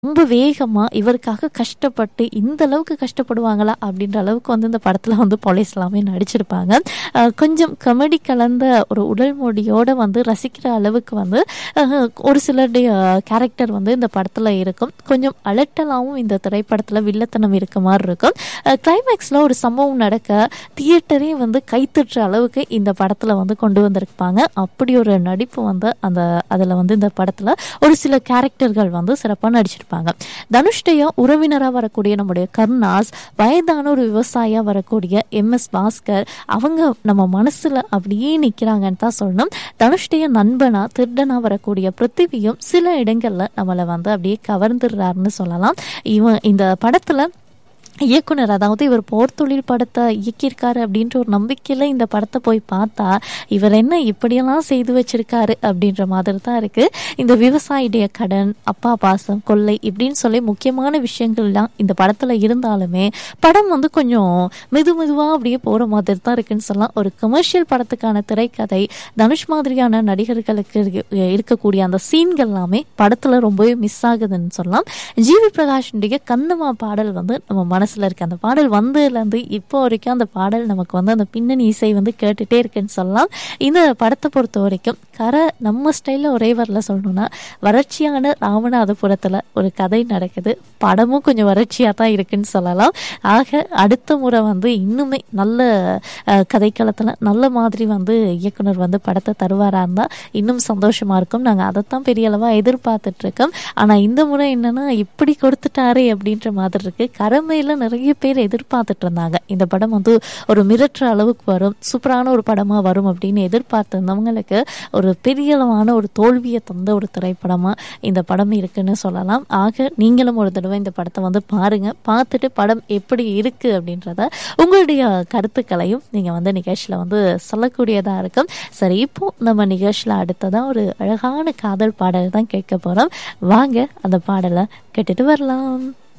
ரொம்ப வேகமா இவருக்காக கஷ்டப்பட்டு இந்த அளவுக்கு கஷ்டப்படுவாங்களா அப்படின்ற அளவுக்கு வந்து இந்த படத்துல வந்து போலீஸ் எல்லாமே நடிச்சிருப்பாங்க அஹ் கொஞ்சம் கமெடி கலந்த ஒரு உடல் மொழியோட வந்து ரசிக்கிற அளவுக்கு வந்து அஹ் ஒரு சிலருடைய கேரக்டர் வந்து இந்த படத்துல இருக்கும் கொஞ்சம் அலட்டலாவும் இந்த திரைப்படத்துல வில்லத்தனம் இருக்க மாதிரி இருக்கும் கிளைமேக்ஸ்ல ஒரு சம்பவம் நடக்க தியேட்டரே வந்து கைத்தட்டுற அளவுக்கு இந்த படத்துல வந்து கொண்டு வந்திருப்பாங்க அப்படி ஒரு நடிப்பு வந்து அந்த அதுல வந்து இந்த படத்துல ஒரு சில கேரக்டர்கள் வந்து சிறப்பாக நடிச்சிருப்பாங்க தனுஷ்டைய உறவினராக வரக்கூடிய நம்முடைய கருணாஸ் வயதான ஒரு விவசாயியா வரக்கூடிய எம் எஸ் பாஸ்கர் அவங்க நம்ம மனசுல அப்படியே நிக்கிறாங்கன்னு தான் சொல்லணும் தனுஷ்டைய நண்பனா திருடனா வரக்கூடிய பிருத்திவியும் சில இடங்கள்ல நம்மளை வந்து அப்படியே கவர்ந்துடுறாருன்னு சொல்லலாம் இவன் இந்த படத்துல இயக்குனர் அதாவது இவர் போர் தொழில் படத்தை இயக்கியிருக்காரு அப்படின்ற ஒரு நம்பிக்கையில இந்த படத்தை போய் பார்த்தா இவர் என்ன இப்படியெல்லாம் செய்து வச்சிருக்காரு அப்படின்ற மாதிரி தான் இருக்கு இந்த விவசாயிடைய கடன் அப்பா பாசம் கொள்ளை இப்படின்னு சொல்லி முக்கியமான விஷயங்கள்லாம் இந்த படத்துல இருந்தாலுமே படம் வந்து கொஞ்சம் மெது மெதுவா அப்படியே போற மாதிரி தான் இருக்குன்னு சொல்லலாம் ஒரு கமர்ஷியல் படத்துக்கான திரைக்கதை தனுஷ் மாதிரியான நடிகர்களுக்கு இருக்க- இருக்கக்கூடிய அந்த சீன்கள் எல்லாமே படத்துல ரொம்பவே மிஸ் ஆகுதுன்னு சொல்லலாம் ஜிவி பிரகாஷனுடைய கண்ணம்மா பாடல் வந்து நம்ம மனசுல இருக்கு அந்த பாடல் வந்ததுலேருந்து இப்போ வரைக்கும் அந்த பாடல் நமக்கு வந்து அந்த பின்னணி இசை வந்து கேட்டுட்டே இருக்குன்னு சொல்லலாம் இந்த படத்தை பொறுத்த வரைக்கும் கரை நம்ம ஸ்டைலில் ஒரே வரல சொல்லணும்னா வறட்சியான ராமநாதபுரத்தில் ஒரு கதை நடக்குது படமும் கொஞ்சம் வறட்சியாக தான் இருக்குன்னு சொல்லலாம் ஆக அடுத்த முறை வந்து இன்னுமே நல்ல அஹ், கதைக்களத்தில் நல்ல மாதிரி வந்து இயக்குனர் வந்து படத்தை தருவாரா இருந்தால் இன்னும் சந்தோஷமா இருக்கும் நாங்கள் அதைத்தான் பெரிய அளவாக எதிர்பார்த்துட்டு இருக்கோம் ஆனால் இந்த முறை என்னன்னா இப்படி கொடுத்துட்டாரே அப்படின்ற மாதிரி இருக்கு கரமையில் நிறைய பேர் எதிர்பார்த்துட்டு இருந்தாங்க இந்த படம் வந்து ஒரு மிரட்டுற அளவுக்கு வரும் சூப்பரான ஒரு படமாக வரும் அப்படின்னு எதிர்பார்த்திருந்தவங்களுக்கு ஒரு பெரிய அளவான ஒரு தோல்வியை தந்த ஒரு திரைப்படமாக இந்த படம் இருக்குன்னு சொல்லலாம் ஆக நீங்களும் ஒரு தடவை இந்த படத்தை வந்து பாருங்க பார்த்துட்டு படம் எப்படி இருக்கு அப்படின்றத உங்களுடைய கருத்துக்களையும் நீங்கள் வந்து நிகழ்ச்சியில் வந்து சொல்லக்கூடியதாக இருக்கும் சரி இப்போ நம்ம நிகழ்ச்சியில் அடுத்ததான் ஒரு அழகான காதல் பாடல் தான் கேட்க போகிறோம் வாங்க அந்த பாடலை கேட்டுட்டு வரலாம்